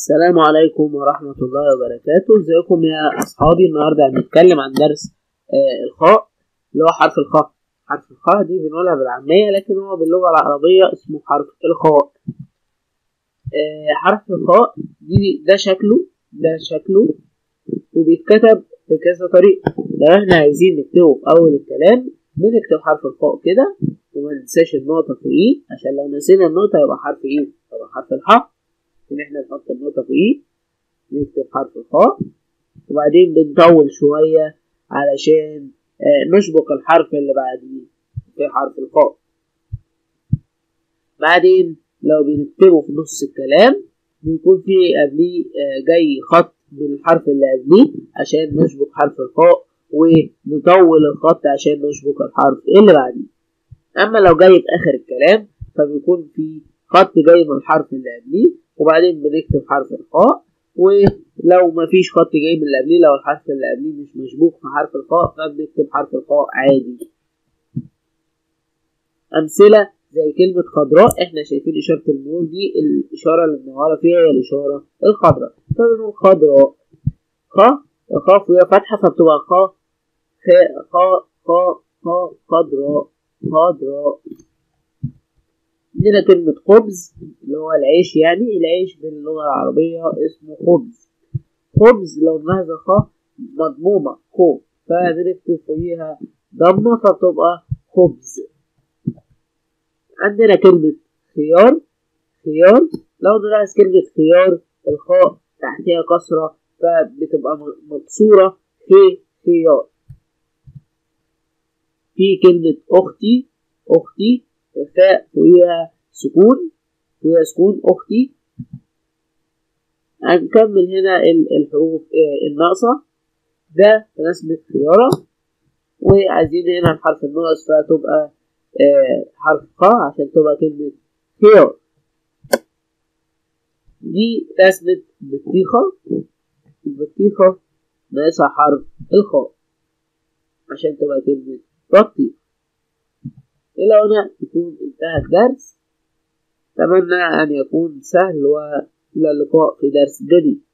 السلام عليكم ورحمة الله وبركاته ازيكم يا أصحابي النهاردة هنتكلم عن درس آه الخاء اللي هو حرف الخاء حرف الخاء دي بنقولها بالعامية لكن هو باللغة العربية اسمه حرف الخاء آه حرف الخاء دي ده شكله ده شكله وبيتكتب بكذا طريقة لو احنا عايزين نكتبه في أول الكلام بنكتب حرف الخاء كده وما ننساش النقطة فوقيه عشان لو نسينا النقطة يبقى حرف ايه؟ يبقى حرف الحاء ان احنا نحط النقطة فوقيه نكتب حرف الخاء وبعدين بنطول شوية علشان آه نشبك الحرف اللي بعديه في حرف الخاء بعدين لو بنكتبه في نص الكلام بيكون في قبليه آه جاي خط من الحرف اللي قبليه عشان نشبك حرف الخاء ونطول الخط عشان نشبك الحرف اللي بعديه اما لو جاي في اخر الكلام فبيكون في خط جاي من الحرف اللي قبليه وبعدين بنكتب حرف الخاء ولو مفيش خط جاي من اللي قبليه لو الحرف اللي قبليه مش مشبوك في حرف الخاء فبنكتب حرف الخاء عادي أمثلة زي كلمة خضراء احنا شايفين إشارة المرور دي الإشارة اللي منورة فيها هي الإشارة الخضراء فبنقول خضراء خ خ فيها فتحة فبتبقى خ خ خ خ خ خضراء خضراء عندنا كلمة خبز اللي هو العيش يعني العيش باللغة العربية اسمه خبز خبز لو نلاحظ خ مضمومة خو فبنكتب فوقيها ضمة فبتبقى خبز عندنا كلمة خيار خيار لو نلاحظ كلمة خيار الخاء تحتها كسرة فبتبقى مكسورة في خيار في كلمة أختي أختي الفاء فوقيها سكون فوقيها سكون أختي هنكمل هنا الحروف الناقصة ده رسمة خيارة وعايزين هنا الحرف الناقص فتبقى حرف خ عشان تبقى كلمة خيار دي رسمة بطيخة البطيخة ناقصها حرف الخاء عشان تبقى كلمة بطيخ إلى هنا يكون انتهى الدرس أتمنى أن يكون سهل وإلى اللقاء في درس جديد